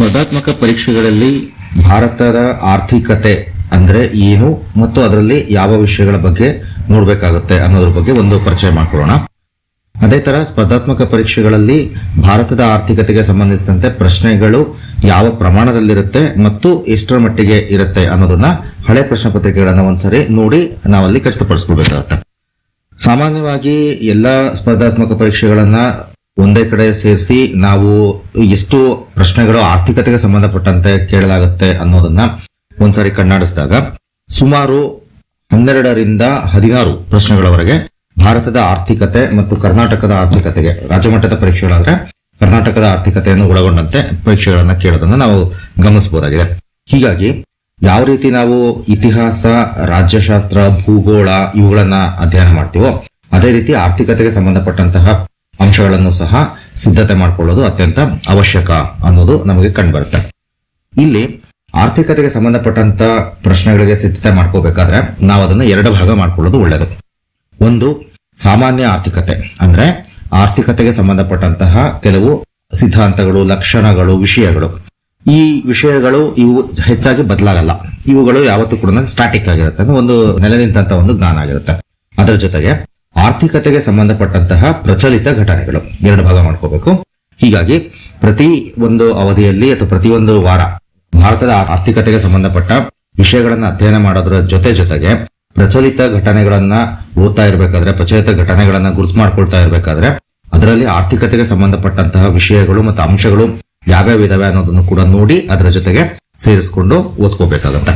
ಸ್ಪರ್ಧಾತ್ಮಕ ಪರೀಕ್ಷೆಗಳಲ್ಲಿ ಭಾರತದ ಆರ್ಥಿಕತೆ ಅಂದ್ರೆ ಏನು ಮತ್ತು ಅದರಲ್ಲಿ ಯಾವ ವಿಷಯಗಳ ಬಗ್ಗೆ ನೋಡಬೇಕಾಗುತ್ತೆ ಅನ್ನೋದ್ರ ಬಗ್ಗೆ ಒಂದು ಪರಿಚಯ ಮಾಡ್ಕೊಳ್ಳೋಣ ಅದೇ ತರ ಸ್ಪರ್ಧಾತ್ಮಕ ಪರೀಕ್ಷೆಗಳಲ್ಲಿ ಭಾರತದ ಆರ್ಥಿಕತೆಗೆ ಸಂಬಂಧಿಸಿದಂತೆ ಪ್ರಶ್ನೆಗಳು ಯಾವ ಪ್ರಮಾಣದಲ್ಲಿರುತ್ತೆ ಮತ್ತು ಎಷ್ಟರ ಮಟ್ಟಿಗೆ ಇರುತ್ತೆ ಅನ್ನೋದನ್ನ ಹಳೆ ಪ್ರಶ್ನೆ ಪತ್ರಿಕೆಗಳನ್ನ ಒಂದ್ಸರಿ ನೋಡಿ ನಾವಲ್ಲಿ ಖಚಿತಪಡಿಸ್ಕೊಳ್ಬೇಕಾಗುತ್ತೆ ಸಾಮಾನ್ಯವಾಗಿ ಎಲ್ಲಾ ಸ್ಪರ್ಧಾತ್ಮಕ ಪರೀಕ್ಷೆಗಳನ್ನ ಒಂದೇ ಕಡೆ ಸೇರಿಸಿ ನಾವು ಎಷ್ಟು ಪ್ರಶ್ನೆಗಳು ಆರ್ಥಿಕತೆಗೆ ಸಂಬಂಧಪಟ್ಟಂತೆ ಕೇಳಲಾಗುತ್ತೆ ಅನ್ನೋದನ್ನ ಒಂದ್ಸಾರಿ ಕಣ್ಣಾಡಿಸಿದಾಗ ಸುಮಾರು ಹನ್ನೆರಡರಿಂದ ಹದಿನಾರು ಪ್ರಶ್ನೆಗಳವರೆಗೆ ಭಾರತದ ಆರ್ಥಿಕತೆ ಮತ್ತು ಕರ್ನಾಟಕದ ಆರ್ಥಿಕತೆಗೆ ರಾಜ್ಯಮಟ್ಟದ ಪರೀಕ್ಷೆಗಳಾದ್ರೆ ಕರ್ನಾಟಕದ ಆರ್ಥಿಕತೆಯನ್ನು ಒಳಗೊಂಡಂತೆ ಪರೀಕ್ಷೆಗಳನ್ನ ಕೇಳೋದನ್ನ ನಾವು ಗಮನಿಸಬಹುದಾಗಿದೆ ಹೀಗಾಗಿ ಯಾವ ರೀತಿ ನಾವು ಇತಿಹಾಸ ರಾಜ್ಯಶಾಸ್ತ್ರ ಭೂಗೋಳ ಇವುಗಳನ್ನ ಅಧ್ಯಯನ ಮಾಡ್ತೀವೋ ಅದೇ ರೀತಿ ಆರ್ಥಿಕತೆಗೆ ಸಂಬಂಧಪಟ್ಟಂತಹ ಅಂಶಗಳನ್ನು ಸಹ ಸಿದ್ಧತೆ ಮಾಡಿಕೊಳ್ಳೋದು ಅತ್ಯಂತ ಅವಶ್ಯಕ ಅನ್ನೋದು ನಮಗೆ ಕಂಡುಬರುತ್ತೆ ಇಲ್ಲಿ ಆರ್ಥಿಕತೆಗೆ ಸಂಬಂಧಪಟ್ಟಂತ ಪ್ರಶ್ನೆಗಳಿಗೆ ಸಿದ್ಧತೆ ಮಾಡ್ಕೋಬೇಕಾದ್ರೆ ನಾವು ಅದನ್ನ ಎರಡು ಭಾಗ ಮಾಡ್ಕೊಳ್ಳೋದು ಒಳ್ಳೆಯದು ಒಂದು ಸಾಮಾನ್ಯ ಆರ್ಥಿಕತೆ ಅಂದ್ರೆ ಆರ್ಥಿಕತೆಗೆ ಸಂಬಂಧಪಟ್ಟಂತಹ ಕೆಲವು ಸಿದ್ಧಾಂತಗಳು ಲಕ್ಷಣಗಳು ವಿಷಯಗಳು ಈ ವಿಷಯಗಳು ಇವು ಹೆಚ್ಚಾಗಿ ಬದಲಾಗಲ್ಲ ಇವುಗಳು ಯಾವತ್ತೂ ಕೂಡ ಸ್ಟಾಟಿಕ್ ಆಗಿರುತ್ತೆ ಅಂದ್ರೆ ಒಂದು ನೆಲೆ ನಿಂತಹ ಒಂದು ಜ್ಞಾನ ಆಗಿರುತ್ತೆ ಅದರ ಜೊತೆಗೆ ಆರ್ಥಿಕತೆಗೆ ಸಂಬಂಧಪಟ್ಟಂತಹ ಪ್ರಚಲಿತ ಘಟನೆಗಳು ಎರಡು ಭಾಗ ಮಾಡ್ಕೋಬೇಕು ಹೀಗಾಗಿ ಪ್ರತಿ ಒಂದು ಅವಧಿಯಲ್ಲಿ ಅಥವಾ ಪ್ರತಿಯೊಂದು ವಾರ ಭಾರತದ ಆರ್ಥಿಕತೆಗೆ ಸಂಬಂಧಪಟ್ಟ ವಿಷಯಗಳನ್ನ ಅಧ್ಯಯನ ಮಾಡೋದ್ರ ಜೊತೆ ಜೊತೆಗೆ ಪ್ರಚಲಿತ ಘಟನೆಗಳನ್ನ ಓದ್ತಾ ಇರಬೇಕಾದ್ರೆ ಪ್ರಚಲಿತ ಘಟನೆಗಳನ್ನ ಗುರುತು ಮಾಡ್ಕೊಳ್ತಾ ಇರಬೇಕಾದ್ರೆ ಅದರಲ್ಲಿ ಆರ್ಥಿಕತೆಗೆ ಸಂಬಂಧಪಟ್ಟಂತಹ ವಿಷಯಗಳು ಮತ್ತು ಅಂಶಗಳು ಯಾವ್ಯಾವ ಇದಾವೆ ಅನ್ನೋದನ್ನು ಕೂಡ ನೋಡಿ ಅದರ ಜೊತೆಗೆ ಸೇರಿಸ್ಕೊಂಡು ಓದ್ಕೋಬೇಕಾಗತ್ತೆ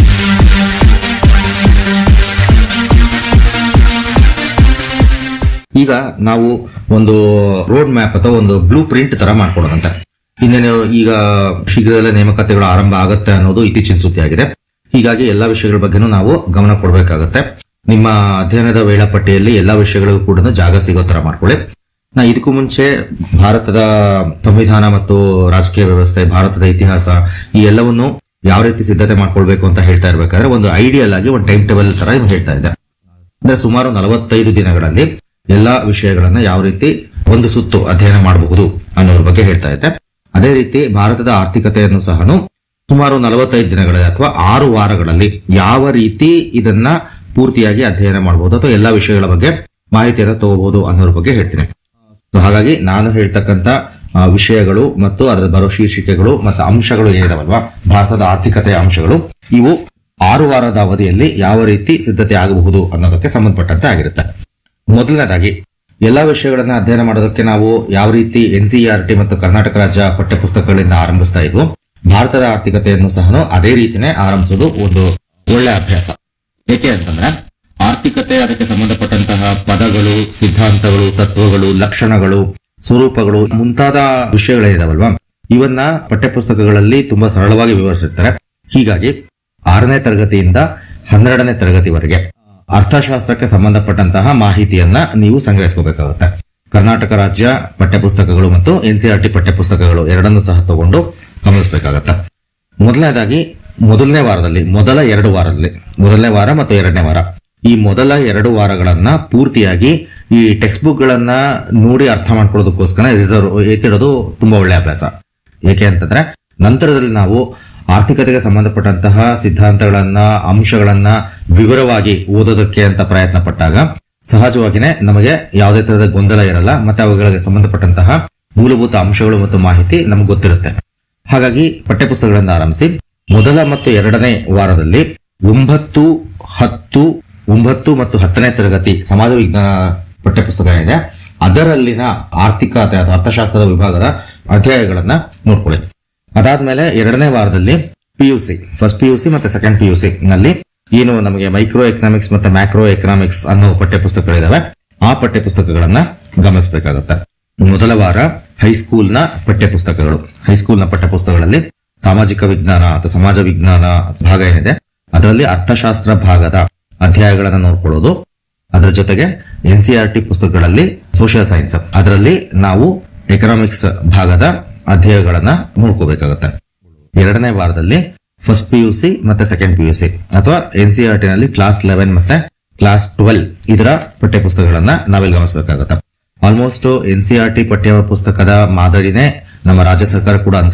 ಈಗ ನಾವು ಒಂದು ರೋಡ್ ಮ್ಯಾಪ್ ಅಥವಾ ಒಂದು ಬ್ಲೂ ಪ್ರಿಂಟ್ ತರ ಮಾಡ್ಕೊಳ್ಳೋದಂತೆ ಇನ್ನೇನು ಈಗ ಶೀಘ್ರದಲ್ಲೇ ನೇಮಕಾತಿಗಳು ಆರಂಭ ಆಗುತ್ತೆ ಅನ್ನೋದು ಇತ್ತೀಚಿನ ಸುದ್ದಿ ಆಗಿದೆ ಹೀಗಾಗಿ ಎಲ್ಲಾ ವಿಷಯಗಳ ಬಗ್ಗೆನೂ ನಾವು ಗಮನ ಕೊಡಬೇಕಾಗತ್ತೆ ನಿಮ್ಮ ಅಧ್ಯಯನದ ವೇಳಾಪಟ್ಟಿಯಲ್ಲಿ ಎಲ್ಲಾ ವಿಷಯಗಳಿಗೂ ಕೂಡ ಜಾಗ ಸಿಗೋ ತರ ಮಾಡ್ಕೊಳ್ಳಿ ನಾ ಇದಕ್ಕೂ ಮುಂಚೆ ಭಾರತದ ಸಂವಿಧಾನ ಮತ್ತು ರಾಜಕೀಯ ವ್ಯವಸ್ಥೆ ಭಾರತದ ಇತಿಹಾಸ ಈ ಎಲ್ಲವನ್ನು ಯಾವ ರೀತಿ ಸಿದ್ಧತೆ ಮಾಡ್ಕೊಳ್ಬೇಕು ಅಂತ ಹೇಳ್ತಾ ಇರ್ಬೇಕಾದ್ರೆ ಒಂದು ಐಡಿಯಲ್ ಆಗಿ ಒಂದು ಟೈಮ್ ಟೇಬಲ್ ತರ ಇವ್ನು ಹೇಳ್ತಾ ಇದ್ದೆ ಅಂದ್ರೆ ಸುಮಾರು ನಲವತ್ತೈದು ದಿನಗಳಲ್ಲಿ ಎಲ್ಲಾ ವಿಷಯಗಳನ್ನ ಯಾವ ರೀತಿ ಒಂದು ಸುತ್ತು ಅಧ್ಯಯನ ಮಾಡಬಹುದು ಅನ್ನೋದ್ರ ಬಗ್ಗೆ ಹೇಳ್ತಾ ಇದ್ದೆ ಅದೇ ರೀತಿ ಭಾರತದ ಆರ್ಥಿಕತೆಯನ್ನು ಸಹ ಸುಮಾರು ನಲವತ್ತೈದು ದಿನಗಳಲ್ಲಿ ಅಥವಾ ಆರು ವಾರಗಳಲ್ಲಿ ಯಾವ ರೀತಿ ಇದನ್ನ ಪೂರ್ತಿಯಾಗಿ ಅಧ್ಯಯನ ಮಾಡಬಹುದು ಅಥವಾ ಎಲ್ಲಾ ವಿಷಯಗಳ ಬಗ್ಗೆ ಮಾಹಿತಿಯನ್ನು ತಗೋಬಹುದು ಅನ್ನೋದ್ರ ಬಗ್ಗೆ ಹೇಳ್ತೀನಿ So ಹಾಗಾಗಿ ನಾನು ಹೇಳ್ತಕ್ಕಂತ ಆ, ವಿಷಯಗಳು ಮತ್ತು ಅದರ ಬರೋ ಶೀರ್ಷಿಕೆಗಳು ಮತ್ತು ಅಂಶಗಳು ಏನಿದಾವಲ್ವಾ ಭಾರತದ ಆರ್ಥಿಕತೆಯ ಅಂಶಗಳು ಇವು ಆರು ವಾರದ ಅವಧಿಯಲ್ಲಿ ಯಾವ ರೀತಿ ಸಿದ್ಧತೆ ಆಗಬಹುದು ಅನ್ನೋದಕ್ಕೆ ಸಂಬಂಧಪಟ್ಟಂತೆ ಆಗಿರುತ್ತೆ ಮೊದಲನೇದಾಗಿ ಎಲ್ಲಾ ವಿಷಯಗಳನ್ನ ಅಧ್ಯಯನ ಮಾಡೋದಕ್ಕೆ ನಾವು ಯಾವ ರೀತಿ ಎನ್ಸಿಆರ್ಟಿ ಮತ್ತು ಕರ್ನಾಟಕ ರಾಜ್ಯ ಪಠ್ಯಪುಸ್ತಕಗಳಿಂದ ಆರಂಭಿಸ್ತಾ ಇದ್ವು ಭಾರತದ ಆರ್ಥಿಕತೆಯನ್ನು ಸಹ ಅದೇ ರೀತಿನೇ ಆರಂಭಿಸೋದು ಒಂದು ಒಳ್ಳೆ ಅಭ್ಯಾಸ ಏಕೆ ಅಂತಂದ್ರೆ ಆರ್ಥಿಕತೆ ಅದಕ್ಕೆ ಸಂಬಂಧಪಟ್ಟಂತಹ ಪದಗಳು ಸಿದ್ಧಾಂತಗಳು ತತ್ವಗಳು ಲಕ್ಷಣಗಳು ಸ್ವರೂಪಗಳು ಮುಂತಾದ ವಿಷಯಗಳೇನಿದಾವಲ್ವಾ ಇವನ್ನ ಪಠ್ಯಪುಸ್ತಕಗಳಲ್ಲಿ ತುಂಬಾ ಸರಳವಾಗಿ ವಿವರಿಸಿರ್ತಾರೆ ಹೀಗಾಗಿ ಆರನೇ ತರಗತಿಯಿಂದ ಹನ್ನೆರಡನೇ ತರಗತಿವರೆಗೆ ಅರ್ಥಶಾಸ್ತ್ರಕ್ಕೆ ಸಂಬಂಧಪಟ್ಟಂತಹ ಮಾಹಿತಿಯನ್ನ ನೀವು ಸಂಗ್ರಹಿಸ್ಕೋಬೇಕಾಗುತ್ತೆ ಕರ್ನಾಟಕ ರಾಜ್ಯ ಪಠ್ಯಪುಸ್ತಕಗಳು ಮತ್ತು ಎನ್ಸಿಆರ್ಟಿ ಪಠ್ಯಪುಸ್ತಕಗಳು ಎರಡನ್ನೂ ಸಹ ತಗೊಂಡು ಗಮನಿಸಬೇಕಾಗತ್ತೆ ಮೊದಲನೇದಾಗಿ ಮೊದಲನೇ ವಾರದಲ್ಲಿ ಮೊದಲ ಎರಡು ವಾರದಲ್ಲಿ ಮೊದಲನೇ ವಾರ ಮತ್ತು ಎರಡನೇ ವಾರ ಈ ಮೊದಲ ಎರಡು ವಾರಗಳನ್ನ ಪೂರ್ತಿಯಾಗಿ ಈ ಟೆಕ್ಸ್ಟ್ ಬುಕ್ ಗಳನ್ನ ನೋಡಿ ಅರ್ಥ ಮಾಡ್ಕೊಳ್ಳೋದಕ್ಕೋಸ್ಕರ ರಿಸರ್ವ್ ಎತ್ತಿಡೋದು ತುಂಬಾ ಒಳ್ಳೆ ಅಭ್ಯಾಸ ಏಕೆ ಅಂತಂದ್ರೆ ನಂತರದಲ್ಲಿ ನಾವು ಆರ್ಥಿಕತೆಗೆ ಸಂಬಂಧಪಟ್ಟಂತಹ ಸಿದ್ಧಾಂತಗಳನ್ನ ಅಂಶಗಳನ್ನ ವಿವರವಾಗಿ ಓದೋದಕ್ಕೆ ಅಂತ ಪ್ರಯತ್ನ ಪಟ್ಟಾಗ ಸಹಜವಾಗಿನೇ ನಮಗೆ ಯಾವುದೇ ತರಹದ ಗೊಂದಲ ಇರಲ್ಲ ಮತ್ತೆ ಅವುಗಳಿಗೆ ಸಂಬಂಧಪಟ್ಟಂತಹ ಮೂಲಭೂತ ಅಂಶಗಳು ಮತ್ತು ಮಾಹಿತಿ ನಮ್ಗೆ ಗೊತ್ತಿರುತ್ತೆ ಹಾಗಾಗಿ ಪಠ್ಯಪುಸ್ತಕಗಳಿಂದ ಆರಂಭಿಸಿ ಮೊದಲ ಮತ್ತು ಎರಡನೇ ವಾರದಲ್ಲಿ ಒಂಬತ್ತು ಹತ್ತು ಒಂಬತ್ತು ಮತ್ತು ಹತ್ತನೇ ತರಗತಿ ಸಮಾಜ ವಿಜ್ಞಾನ ಪಠ್ಯಪುಸ್ತಕ ಇದೆ ಅದರಲ್ಲಿನ ಆರ್ಥಿಕ ಅಥವಾ ಅರ್ಥಶಾಸ್ತ್ರದ ವಿಭಾಗದ ಅಧ್ಯಾಯಗಳನ್ನ ನೋಡ್ಕೊಳ್ಳಿ ಅದಾದ್ಮೇಲೆ ಎರಡನೇ ವಾರದಲ್ಲಿ ಪಿಯುಸಿ ಫಸ್ಟ್ ಪಿಯುಸಿ ಮತ್ತೆ ಸೆಕೆಂಡ್ ಪಿಯುಸಿ ನಲ್ಲಿ ಏನು ನಮಗೆ ಮೈಕ್ರೋ ಎಕನಾಮಿಕ್ಸ್ ಮತ್ತೆ ಮ್ಯಾಕ್ರೋ ಎಕನಾಮಿಕ್ಸ್ ಅನ್ನೋ ಪಠ್ಯಪುಸ್ತಕಗಳಿದಾವೆ ಆ ಪಠ್ಯಪುಸ್ತಕಗಳನ್ನ ಗಮನಿಸಬೇಕಾಗುತ್ತೆ ಮೊದಲ ವಾರ ಹೈಸ್ಕೂಲ್ನ ಪಠ್ಯಪುಸ್ತಕಗಳು ಹೈಸ್ಕೂಲ್ನ ಪಠ್ಯಪುಸ್ತಕಗಳಲ್ಲಿ ಸಾಮಾಜಿಕ ವಿಜ್ಞಾನ ಅಥವಾ ಸಮಾಜ ವಿಜ್ಞಾನ ಭಾಗ ಏನಿದೆ ಅದರಲ್ಲಿ ಅರ್ಥಶಾಸ್ತ್ರ ಭಾಗದ ಅಧ್ಯಾಯಗಳನ್ನ ನೋಡ್ಕೊಳ್ಳೋದು ಅದರ ಜೊತೆಗೆ ಎನ್ಸಿಆರ್ಟಿ ಪುಸ್ತಕಗಳಲ್ಲಿ ಸೋಷಿಯಲ್ ಸೈನ್ಸ್ ಅದರಲ್ಲಿ ನಾವು ಎಕನಾಮಿಕ್ಸ್ ಭಾಗದ ಅಧ್ಯಾಯಗಳನ್ನ ನೋಡ್ಕೋಬೇಕಾಗತ್ತೆ ಎರಡನೇ ವಾರದಲ್ಲಿ ಫಸ್ಟ್ ಪಿಯುಸಿ ಮತ್ತೆ ಸೆಕೆಂಡ್ ಪಿಯುಸಿ ಅಥವಾ ಎನ್ಸಿಆರ್ಟಿ ನಲ್ಲಿ ಕ್ಲಾಸ್ ಲೆವೆನ್ ಮತ್ತೆ ಕ್ಲಾಸ್ ಟ್ವೆಲ್ ಇದರ ಪಠ್ಯಪುಸ್ತಕಗಳನ್ನ ನಾವಿಲ್ಲಿ ಗಮನಿಸಬೇಕಾಗತ್ತೆ ಆಲ್ಮೋಸ್ಟ್ ಎನ್ಸಿಆರ್ಟಿ ಪಠ್ಯ ಪುಸ್ತಕದ ಮಾದರಿನೇ ನಮ್ಮ ರಾಜ್ಯ ಸರ್ಕಾರ ಕೂಡ